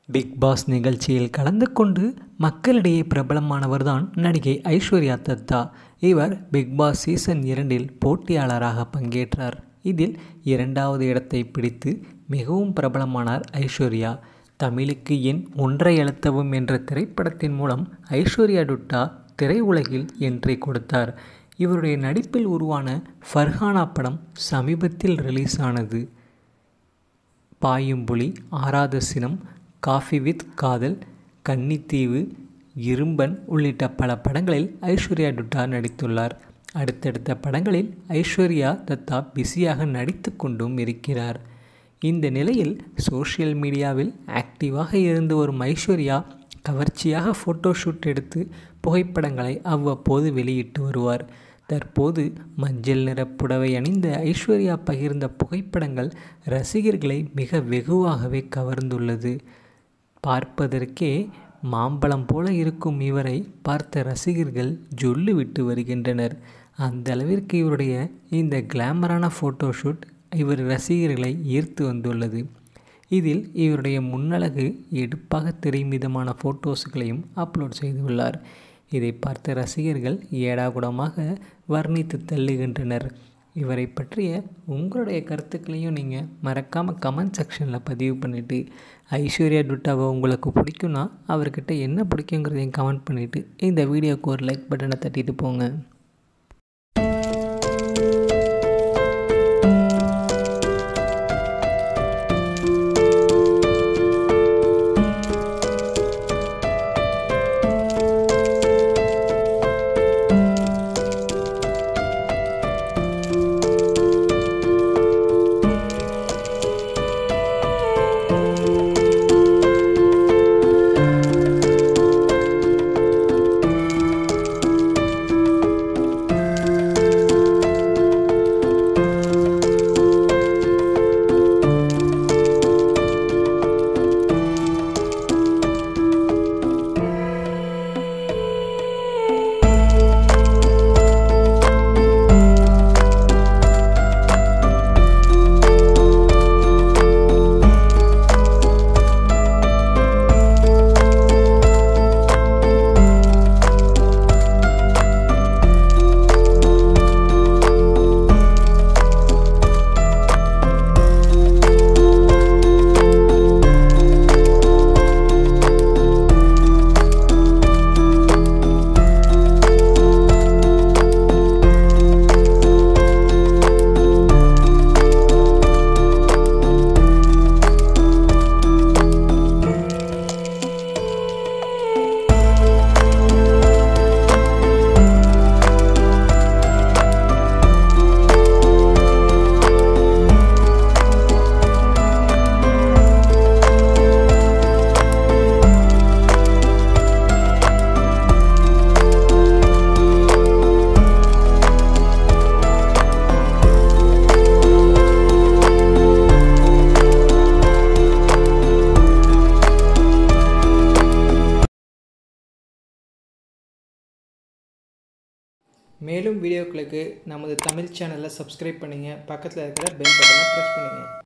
big pass நிகழ்ச்சியில் கலந்து கொண்டு மக்களிடையே பிரபலமானவர்தான் நடிகை ஐஸ்வர்யா தத்தா இவர் பிக் பாஸ் சீசன் இரண்டில் போட்டியாளராக பங்கேற்றார் இதில் இரண்டாவது இடத்தை பிடித்து மிகவும் பிரபலமானார் ஐஸ்வர்யா தமிழுக்கு என் ஒன்றை அழுத்தவும் என்ற திரைப்படத்தின் மூலம் ஐஸ்வர்யா டுட்டா திரையுலகில் என்ட்ரி கொடுத்தார் இவருடைய நடிப்பில் உருவான ஃபர்ஹானா படம் சமீபத்தில் ரிலீஸ் ஆனது பாயும்புலி ஆறாத சினம் காஃபி வித் காதல் கன்னித்தீவு இரும்பன் உள்ளிட்ட பல படங்களில் ஐஸ்வர்யா டுட்டா நடித்துள்ளார் அடுத்தடுத்த படங்களில் ஐஸ்வர்யா தத்தா பிஸியாக நடித்து கொண்டும் இருக்கிறார் இந்த நிலையில் சோஷியல் மீடியாவில் ஆக்டிவாக இருந்து வரும் ஐஸ்வர்யா கவர்ச்சியாக ஃபோட்டோஷூட் எடுத்து புகைப்படங்களை அவ்வப்போது வெளியிட்டு வருவார் தற்போது மஞ்சள் நிற புடவை அணிந்த ஐஸ்வர்யா பகிர்ந்த புகைப்படங்கள் ரசிகர்களை மிக வெகுவாகவே கவர்ந்துள்ளது பார்ப்பதற்கே மாம்பழம் போல இருக்கும் இவரை பார்த்த ரசிகர்கள் ஜொல்லு விட்டு வருகின்றனர் அந்த அளவிற்கு இவருடைய இந்த கிளாமரான ஃபோட்டோஷூட் இவர் ரசிகர்களை ஈர்த்து வந்துள்ளது இதில் இவருடைய முன்னழகு எடுப்பாக தெரியும் விதமான ஃபோட்டோஸ்களையும் அப்லோட் செய்துள்ளார் இதை பார்த்த ரசிகர்கள் ஏடாகுடமாக வர்ணித்து தள்ளுகின்றனர் இவரை பற்றிய உங்களுடைய கருத்துக்களையும் நீங்கள் மறக்காமல் கமெண்ட் செக்ஷனில் பதிவு பண்ணிவிட்டு ஐஸ்வர்யா டுட்டாவை உங்களுக்கு பிடிக்கும்னா அவர்கிட்ட என்ன பிடிக்குங்கிறதையும் கமெண்ட் பண்ணிவிட்டு இந்த வீடியோவுக்கு ஒரு லைக் பட்டனை தட்டிட்டு போங்க மேலும் வீடியோக்களுக்கு நமது தமிழ் சேனலை சப்ஸ்கிரைப் பண்ணுங்கள் பக்கத்தில் இருக்கிற பெல் பட்டனை ப்ரெஸ் பண்ணுங்கள்